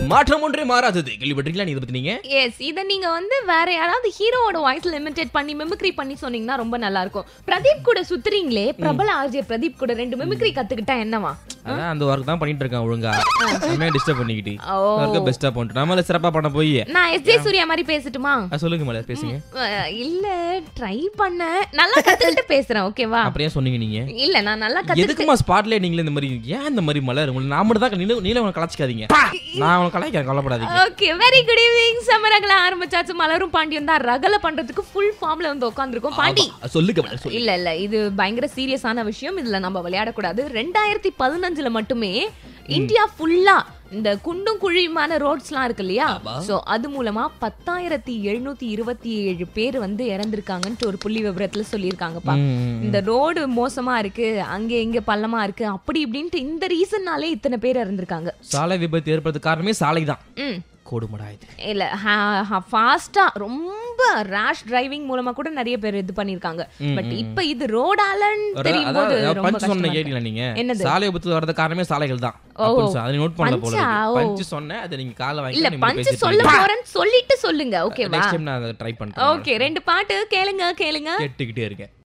மாற்றம் ஒன்றே மாறாதது கேள்விப்பட்டிருக்கீங்களா நீ இதை பத்தி நீங்க எஸ் இத நீங்க வந்து வேற யாராவது ஹீரோவோட வாய்ஸ்ல இமிட்டேட் பண்ணி மிமிக்ரி பண்ணி சொன்னீங்கன்னா ரொம்ப நல்லா இருக்கும் பிரதீப் கூட சுத்துறீங்களே பிரபல ஆர்ஜே பிரதீப் கூட ரெண்டு மிமிக்ரி கத்துக்கிட்டா என்னவா அதான் அந்த ஒர்க் தான் பண்ணிட்டு இருக்கேன் ஒழுங்கா நம்ம டிஸ்டர்ப் பண்ணிக்கிட்டு ஓ. ஒர்க்க பெஸ்டா பண்ணிட்டு நம்மள சிறப்பா பண்ண போய் நான் எஸ் ஜே சூர்யா மாதிரி பேசட்டுமா அஹ் சொல்லுங்க மேல பேசுங்க அஹ், இல்ல ட்ரை பண்ண நல்லா கத்துக்கிட்டு பேசுறேன் ஓகேவா அப்புறம் ஏன் சொன்னீங்க நீங்க இல்ல நான் நல்லா கத்து எதுக்குமா ஸ்பாட்ல நீங்களே இந்த மாதிரி ஏன் இந்த மாதிரி மலர் உங்களுக்கு நான் மட்டும் தான் நீல நீல உங்களை கலாச்சிக்காதீங்க நான் உங்களை கலாய்க்கிறேன் கவலைப்படாதீங்க ஓகே வெரி குட் ஈவினிங் சமரகல ஆரம்பிச்சாச்சு மலரும் பாண்டியும் தான் ரகல பண்றதுக்கு ஃபுல் ஃபார்ம்ல வந்து உட்காந்துருக்கோம் பாண்டி ஆமா, சொல்லுங்க மேல சொல்லுங்க இல்ல இல்ல இது பயங்கர சீரியஸான விஷயம் இதுல நம்ம விளையாடக்கூடாது ரெண்டாயிரத்தி பதினஞ்சுல மட்டுமே இந்தியா ஃபுல்லா இந்த குண்டும் குழியுமான ரோட்ஸ்லாம் இருக்கு இல்லையா ஆமா. சோ அது மூலமா பத்தாயிரத்தி எழுநூத்தி இருபத்தி ஏழு பேர் வந்து இறந்திருக்காங்கன்ட்டு ஒரு புள்ளி விவரத்துல சொல்லியிருக்காங்கப்பா ம். இந்த ரோடு மோசமா இருக்கு அங்க இங்க பள்ளமா இருக்கு அப்படி இப்படின்ட்டு இந்த ரீசன்னாலே இத்தனை பேர் இறந்திருக்காங்க சாலை விபத்து ஏற்படுறது காரணமே சாலை தான் ம் கொடுமடா இது இல்ல ஃபாஸ்டா ரொம்ப ரேஷ் டிரைவிங் மூலமா கூட நிறைய பேர் இது பண்ணிருக்காங்க பட் இப்ப இது ரோடாலன்னு தெரியும் போது ரொம்ப பஞ்சு சொன்ன கஷ்டமா இருக்கு. கேட்டீங்களா நீங்க என்னது? சாலை விபத்து வரது காரணமே சாலைகள் தான் ஓ. அப்படின்னு சொ- அதை நோட் பண்ணல போல பஞ்சா? இருக்கு. ஓ. பஞ்சு சொன்னேன் அதை நீங்க காலை இல்ல வாங்கி பஞ்சு சொல்ல போறேன்னு சொல்லிட்டு சொல்லுங்க ஓகேவா நெக்ஸ்ட் டைம் நான் அதை ட்ரை பண்றேன் ஓகே ரெண்டு பாட்டு கேளுங்க கேளுங்க கேட்டுக்கிட்டே இருக்கேன்